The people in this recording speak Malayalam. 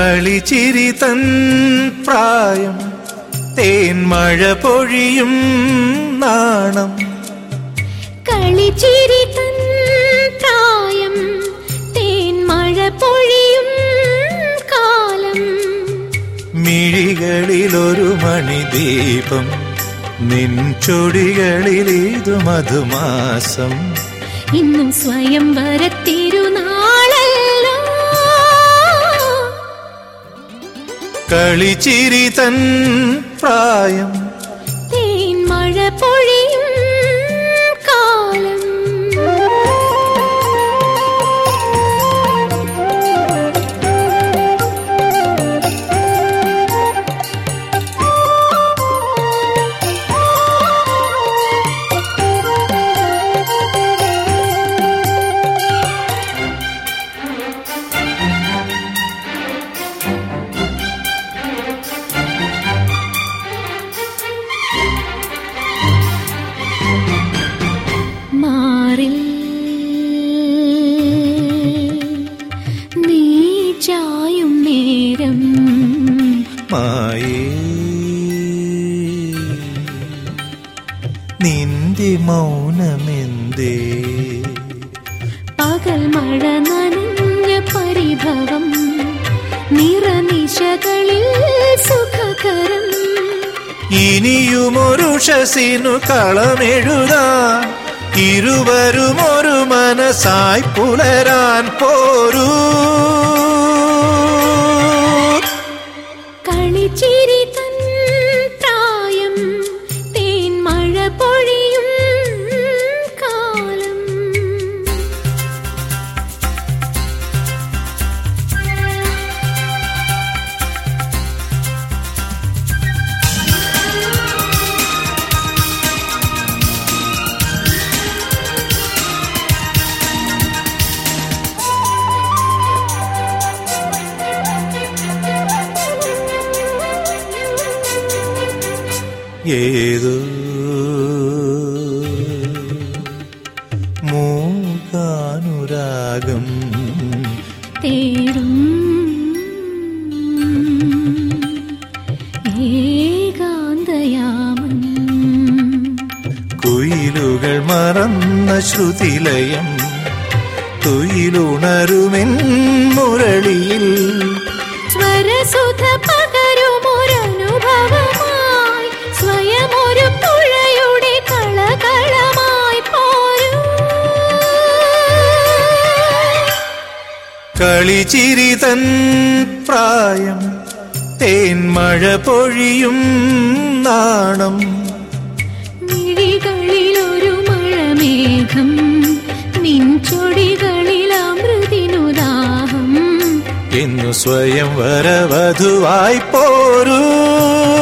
കളിച്ചിരി തൻ പ്രായം തേൻമഴ പൊഴിയും നാണം കളിച്ചിരി തൻ പ്രായം തേൻമഴ പൊഴിയും കാലം മിഴികളിലൊരു മണിദീപം നിൻ ചൊടികളിലേതു മധുമാസം ഇന്നും സ്വയം വരത്തിരുനാളല്ലോ കളിച്ചിരി തൻ പ്രായം തേൻമഴ പൊഴിയും കാലം മാറിൽ നീ ചായും നേരം മായേ നിന്റെ മൗനമെന്തേ പകൽ മഴ നനഞ്ഞ പരിഭവം നിറനിശകളിൽ സുഖകരം ഇനിയുമൊരുഷസിനു കളമെഴുതാൻ ഇരുവരും ഒരു മനസ്സായി പുലരാൻ പോരൂ കളിച്ചിരി തൻ പ്രായം തേൻമഴ പൊഴിയും കാലം ഏതോ മൂകാനുരാഗം തേടും ഏകാന്തയാമം കുയിലുകൾ മറന്ന ശ്രുതിലയം തുയിലുണരുമെൻ മുരളിയിൽ സ്വരസുധ പകരുമൊരനുഭവമായി സ്വയമൊരു പുഴയുടെ കളകളമായി പോരൂ കളിച്ചിരി തൻ പ്രായം തേൻമഴ പൊഴിയും നാണം മിഴികളിലൊരു മഴമേഘം നിൻചൊടികളിൽ അമൃതിനുദാഹം എന്നു സ്വയം വരവധുവായി പോരൂ